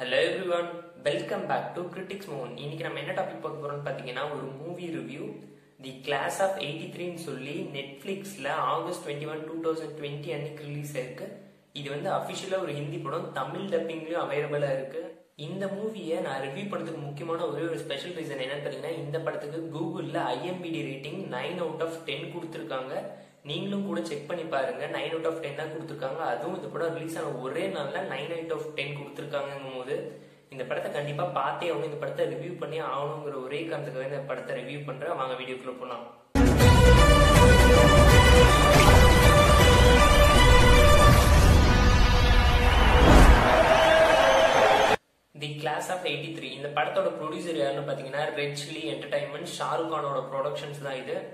hello everyone welcome back to critics மோகன் இன்னைக்கு நம்ம என்ன டாபிக் பார்க்க போறோம்னு பார்த்தீங்கன்னா ஒரு movie review the class of eighty த்ரீன்னு சொல்லி நெட்ஃபிளிக்ஸ்ல August twenty one two thousand twenty அன்னைக்கு ரிலீஸ் ஆயிருக்கு இது வந்து அஃபிஷியலா ஒரு ஹிந்தி படம் தமிழ் டப்பிங்லயும் அவைலபிளா இருக்கு இந்த மூவியை நான் ரிவ்யூ பண்ணதுக்கு முக்கியமான ஒரே ஒரு ஸ்பெஷல் ரீசன் என்னன்னு பார்த்தீங்கன்னா இந்த படத்துக்கு கூகுளில் ஐஎம்பிடி rating nine out of ten கொடுத்துருக்காங்க நீங்களும் கூட செக் பண்ணி பாருங்க நைன் அவுட் ஆஃப் டென் தான் கொடுத்துருக்காங்க அதுவும் இந்த படம் ரிலீஸ் ஆன ஒரே நாள்ல நைன் அவுட் ஆஃப் டென் கொடுத்துருக்காங்கும் போது இந்த படத்தை கண்டிப்பா பார்த்தே ஆகணும் இந்த படத்தை ரிவ்யூ பண்ணி ஆகணுங்கிற ஒரே காரணத்துக்காக இந்த படத்தை ரிவ்யூ பண்றேன் வாங்க வீடியோக்குள்ள போலாம் the class of eighty three இந்த படத்தோட ப்ரொடியூசர் யாருன்னு பார்த்தீங்கன்னா ரெட் சில்லி என்டர்டைன்மெண்ட் ஷாருக் கானோட ப்ரொடக்ஷன்ஸ் தான் இது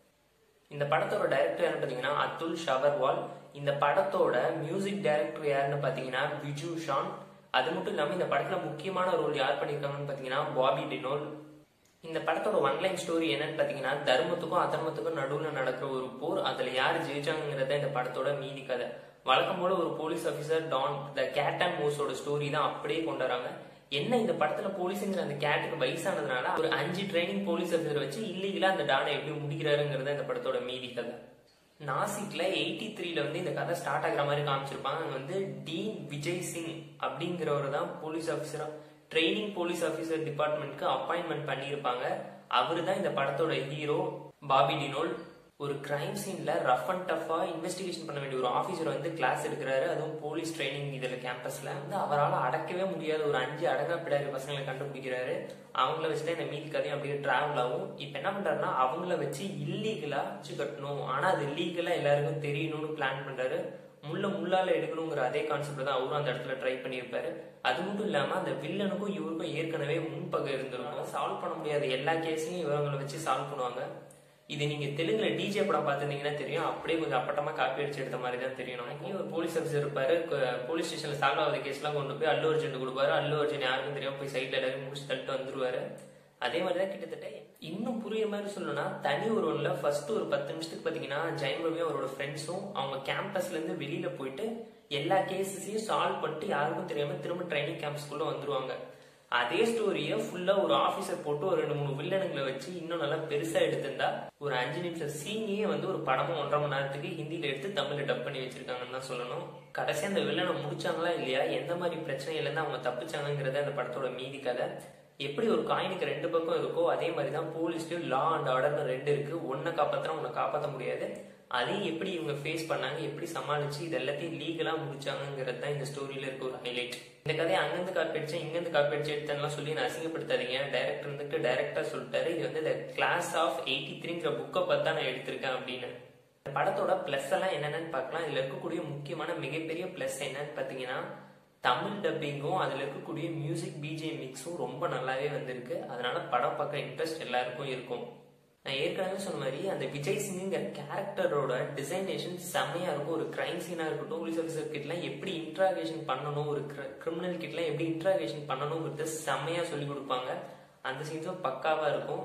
இந்த படத்தோட டைரக்டர் யாருன்னு பார்த்தீங்கன்னா அத்துல் ஷவர்வால் இந்த படத்தோட மியூசிக் டைரக்டர் யாருன்னு பார்த்தீங்கன்னா விஜு ஷான் அது மட்டும் இல்லாமல் இந்த படத்துல முக்கியமான ரோல் யார் பண்ணியிருக்காங்கன்னு பார்த்தீங்கன்னா பாபி டினோல் இந்த படத்தோட ஒன்லைன் ஸ்டோரி என்னன்னு பார்த்தீங்கன்னா தர்மத்துக்கும் அதர்மத்துக்கும் நடுவில் நடக்கிற ஒரு போர் அதுல யார் ஜெயிச்சாங்கிறத இந்த படத்தோட மீதி கதை வழக்கம் போல ஒரு போலீஸ் ஆஃபீஸர் டான் த கேட் அண்ட் மோஸோட ஸ்டோரி தான் அப்படியே கொண்டு வராங்க என்ன இந்த படத்துல போலீஸுங்கிற அந்த கேட்டுக்கு வயசானதுனால ஒரு அஞ்சு ட்ரைனிங் போலீஸ் ஆஃபீஸர் வச்சு இல்லீகலா அந்த டானை எப்படி முடிக்கிறாருங்கிறத இந்த படத்தோட மீதி கதை நாசிக்ல எயிட்டி த்ரீல வந்து இந்த கதை ஸ்டார்ட் ஆகுற மாதிரி காமிச்சிருப்பாங்க அங்க வந்து டீன் விஜய் சிங் அப்படிங்கிறவர் தான் போலீஸ் ஆஃபீஸரா ட்ரைனிங் போலீஸ் ஆஃபீஸர் டிபார்ட்மெண்ட்க்கு அப்பாயின்மெண்ட் பண்ணியிருப்பாங்க அவரு தான் இந்த படத்தோட ஹீரோ பாபி டினோல் ஒரு கிரைம் சீன்ல ரஃப் அண்ட் டஃபா இன்வெஸ்டிகேஷன் பண்ண வேண்டிய ஒரு ஆஃபீஸர் வந்து கிளாஸ் எடுக்கிறாரு அதுவும் போலீஸ் ட்ரைனிங் இதுல கேம்பஸ்ல வந்து அவரால் அடக்கவே முடியாத ஒரு அஞ்சு அடங்கா பிடாரி பசங்களை கண்டுபிடிக்கிறாரு அவங்கள வச்சுதான் இந்த மீதி கதையும் அப்படியே டிராவல் ஆகும் இப்ப என்ன பண்றாருன்னா அவங்கள வச்சு இல்லீகலா வச்சு கட்டணும் ஆனா அது லீகலா எல்லாருக்கும் தெரியணும்னு பிளான் பண்றாரு முள்ள முள்ளால எடுக்கணுங்கிற அதே கான்செப்ட் தான் அவரும் அந்த இடத்துல ட்ரை பண்ணியிருப்பாரு அது மட்டும் இல்லாம அந்த வில்லனுக்கும் இவருக்கும் ஏற்கனவே முன்பகை இருந்திருக்கும் சால்வ் பண்ண முடியாத எல்லா கேஸையும் இவங்களை வச்சு சால்வ் பண்ணுவாங்க இது நீங்க தெலுங்குல டிஜே படம் பார்த்துருந்தீங்கன்னா தெரியும் அப்படியே கொஞ்சம் அப்பட்டமா காப்பி அடிச்சு எடுத்த மாதிரி தான் தெரியும் நமக்கு ஒரு போலீஸ் ஆஃபீஸர் இருப்பாரு போலீஸ் ஸ்டேஷன்ல சால்வ் ஆகாத கேஸ் எல்லாம் கொண்டு போய் அல்லு அர்ஜுன் கொடுப்பாரு அல்லு அர்ஜுன் யாருக்கும் தெரியாம போய் சைட்ல எல்லாரும் முடிச்சு தள்ளிட்டு வந்துருவாரு அதே மாதிரிதான் கிட்டத்தட்ட இன்னும் புரியுற மாதிரி சொல்லணும்னா தனி ஒருவன்ல ஃபர்ஸ்ட் ஒரு பத்து நிமிஷத்துக்கு பாத்தீங்கன்னா ஜெயம் ரவி அவரோட ஃப்ரெண்ட்ஸும் அவங்க கேம்பஸ்ல இருந்து வெளியில போயிட்டு எல்லா கேசஸையும் சால்வ் பண்ணிட்டு யாருக்கும் தெரியாம திரும்ப ட்ரைனிங் கேம்ப்ஸ்குள்ள வந்துருவாங்க அதே ஸ்டோரிய ஃபுல்லா ஒரு ஆபீசர் போட்டு ஒரு ரெண்டு மூணு வில்லனுங்களை வச்சு இன்னும் நல்லா பெருசா எடுத்திருந்தா ஒரு அஞ்சு நிமிஷம் சீனியே வந்து ஒரு படமும் ஒன்றரை மணி நேரத்துக்கு ஹிந்தியில எடுத்து தமிழ்ல டப் பண்ணி வச்சிருக்காங்கன்னு தான் சொல்லணும் கடைசி அந்த வில்லனை முடிச்சாங்களா இல்லையா எந்த மாதிரி பிரச்சனையில இருந்து அவங்க தப்பிச்சாங்கிறத அந்த படத்தோட மீதி கதை எப்படி ஒரு காயினுக்கு ரெண்டு பக்கம் இருக்கோ அதே மாதிரி தான் போலீஸ்லயும் லா அண்ட் ஆர்டர்னு ரெண்டு இருக்கு ஒன்னை காப்பாத்தினா உன்னை காப்பாற்ற முடியாது அதையும் எப்படி இவங்க ஃபேஸ் பண்ணாங்க எப்படி சமாளிச்சு இது எல்லாத்தையும் லீகலா முடிச்சாங்கிறது தான் இந்த ஸ்டோரியில இருக்க ஒரு ஹைலைட் இந்த கதையை அங்கிருந்து காப்பி அடிச்சு இங்கிருந்து காப்பி அடிச்சு எடுத்தேன்லாம் சொல்லி நான் அசிங்கப்படுத்தாதீங்க டைரக்டர் வந்துட்டு டைரக்டா சொல்லிட்டாரு இது வந்து இந்த கிளாஸ் ஆஃப் எயிட்டி த்ரீங்கிற புக்கை பார்த்தா நான் எடுத்திருக்கேன் அப்படின்னு இந்த படத்தோட பிளஸ் எல்லாம் என்னென்னு பார்க்கலாம் இதுல இருக்கக்கூடிய முக்கியமான மிகப்பெரிய பிளஸ் என்னன்னு பாத்தீங்கன்னா தமிழ் டப்பிங்கும் அதுல இருக்கக்கூடிய மியூசிக் பிஜே மிக்ஸும் ரொம்ப நல்லாவே வந்திருக்கு அதனால படம் பார்க்க இன்ட்ரெஸ்ட் எல்லாருக்கும் இருக்கும் நான் ஏற்கனவே சொன்ன மாதிரி அந்த விஜய் சிங்கிற கேரக்டரோட டிசைனேஷன் செம்மையா இருக்கும் ஒரு கிரைம் சீனா இருக்கட்டும் போலீஸ் ஆஃபீஸர் கிட்டலாம் எப்படி இன்ட்ராகேஷன் பண்ணணும் ஒரு கிரிமினல் கிட்டலாம் எப்படி இன்ட்ராகேஷன் பண்ணணுங்கிறது செம்மையா சொல்லி கொடுப்பாங்க அந்த சீன்ஸும் பக்காவா இருக்கும்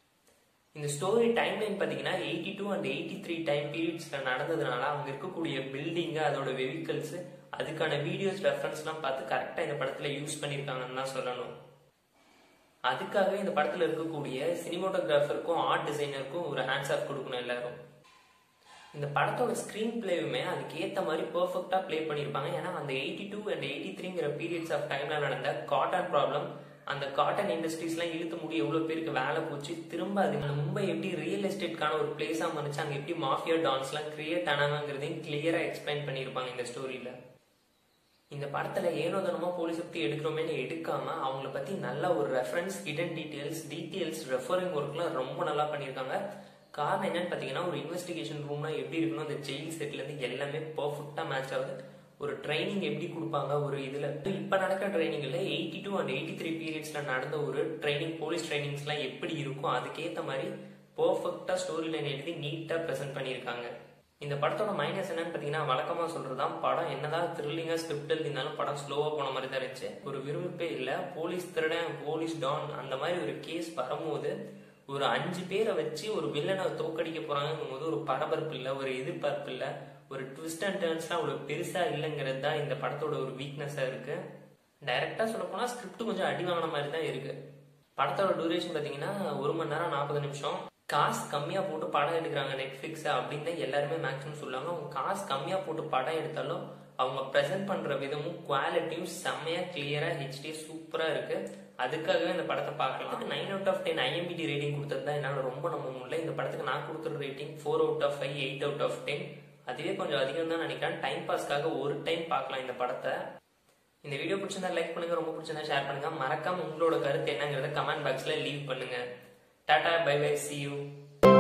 இந்த ஸ்டோரி டைம் லைன் பார்த்தீங்கன்னா eighty two and eighty three time பீரியட்ஸ்ல நடந்ததுனால அவங்க இருக்கக்கூடிய பில்டிங் அதோட வெஹிக்கல்ஸ் அதுக்கான வீடியோஸ் ரெஃபரன்ஸ்லாம் பார்த்து கரெக்டாக இந்த படத்தில் யூஸ் பண்ணியிருக்காங்கன்னு தான் சொல்லணும் அதுக்காகவே இந்த படத்தில் இருக்கக்கூடிய சினிமோட்டோகிராஃபருக்கும் ஆர்ட் டிசைனருக்கும் ஒரு ஹேண்ட்ஸ் ஆஃப் கொடுக்கணும் எல்லாரும் இந்த படத்தோட ஸ்க்ரீன் பிளேவுமே அதுக்கு ஏற்ற மாதிரி பெர்ஃபெக்டாக ப்ளே பண்ணியிருப்பாங்க ஏன்னா அந்த எயிட்டி டூ அண்ட் எயிட்டி த்ரீங்கிற பீரியட்ஸ் ஆஃப் டைம்ல நடந்த காட்டன் ப்ராப்ளம் அந்த காட்டன் இண்டஸ்ட்ரீஸ்லாம் இழுத்து முடி எவ்வளோ பேருக்கு வேலை போச்சு திரும்ப அது மும்பை எப்படி ரியல் எஸ்டேட்கான ஒரு பிளேஸாக வந்துச்சு அங்கே எப்படி மாஃபியா டான்ஸ்லாம் கிரியேட் ஆனாங்கிறதையும் கிளியராக எக்ஸ்பிளைன் பண்ணியிருப்பாங்க இந்த ஸ்டோரியில் இந்த படத்துல ஏனோதனமா போலீஸ் பத்தி எடுக்கிறோமேனு எடுக்காம அவங்கள பத்தி நல்ல ஒரு reference hidden details details referring ஒர்க்லாம் ரொம்ப நல்லா பண்ணியிருக்காங்க காரணம் என்னன்னு பாத்தீங்கன்னா ஒரு இன்வெஸ்டிகேஷன் ரூம்னா எப்படி இருக்கணும் அந்த ஜெயில் செட்ல இருந்து எல்லாமே பர்ஃபெக்டா மேட்ச் ஆகுது ஒரு ட்ரைனிங் எப்படி கொடுப்பாங்க ஒரு இதுல இப்ப நடக்கிற ட்ரைனிங்ல eighty two and eighty three பீரியட்ஸ்ல நடந்த ஒரு ட்ரைனிங் போலீஸ் ட்ரைனிங்ஸ் எல்லாம் எப்படி இருக்கும் அதுக்கேத்த மாதிரி பர்ஃபெக்டா ஸ்டோரி லைன் எழுதி நீட்டா ப்ரெசென்ட் பண்ணியிருக்காங்க இந்த படத்தோட மைனஸ் என்னன்னு பாத்தீங்கன்னா வழக்கமா சொல்றதுதான் படம் என்னதான் த்ரில்லிங்கா ஸ்கிரிப்ட் எழுதினாலும் படம் ஸ்லோவா போன மாதிரி தான் இருந்துச்சு ஒரு விரும்பே இல்ல போலீஸ் திருடன் போலீஸ் டான் அந்த மாதிரி ஒரு கேஸ் வரும்போது ஒரு அஞ்சு பேரை வச்சு ஒரு வில்லனை தோக்கடிக்க போறாங்கும் போது ஒரு பரபரப்பு இல்ல ஒரு எதிர்பார்ப்பு இல்ல ஒரு ட்விஸ்ட் அண்ட் டேர்ன்ஸ்லாம் அவ்வளவு பெருசா இல்லைங்கிறது தான் இந்த படத்தோட ஒரு வீக்னஸா இருக்கு டைரக்டா சொல்ல போனா ஸ்கிரிப்ட் கொஞ்சம் அடி வாங்கின மாதிரி தான் இருக்கு படத்தோட டூரேஷன் பாத்தீங்கன்னா ஒரு மணி நேரம் நாற்பது நிமிஷம் காசு கம்மியா போட்டு படம் எடுக்கிறாங்க நெட்ஃபிளிக்ஸ் அப்படின்னு தான் எல்லாருமே மேக்ஸிமம் சொல்லுவாங்க அவங்க காசு கம்மியா போட்டு படம் எடுத்தாலும் அவங்க ப்ரெசென்ட் பண்ற விதமும் குவாலிட்டியும் செம்மையா கிளியரா ஹெச்டி சூப்பரா இருக்கு அதுக்காகவே இந்த படத்தை பார்க்கலாம் நைன் அவுட் ஆஃப் டென் ஐஎம்பிடி ரேட்டிங் கொடுத்தது தான் என்னால் ரொம்ப நம்ப முடியல இந்த படத்துக்கு நான் கொடுத்துற rating four out of five eight out of ten அதுவே கொஞ்சம் அதிகம் தான் நினைக்கிறேன் டைம் பாஸ்க்காக ஒரு டைம் பார்க்கலாம் இந்த படத்தை இந்த வீடியோ பிடிச்சிருந்தா லைக் பண்ணுங்க ரொம்ப பிடிச்சிருந்தா ஷேர் பண்ணுங்க மறக்காம உங்களோட கருத்து என்னங்கிறத கமெண்ட் பாக்ஸ்ல லீவ் பண்ணுங்க tata bye bye see you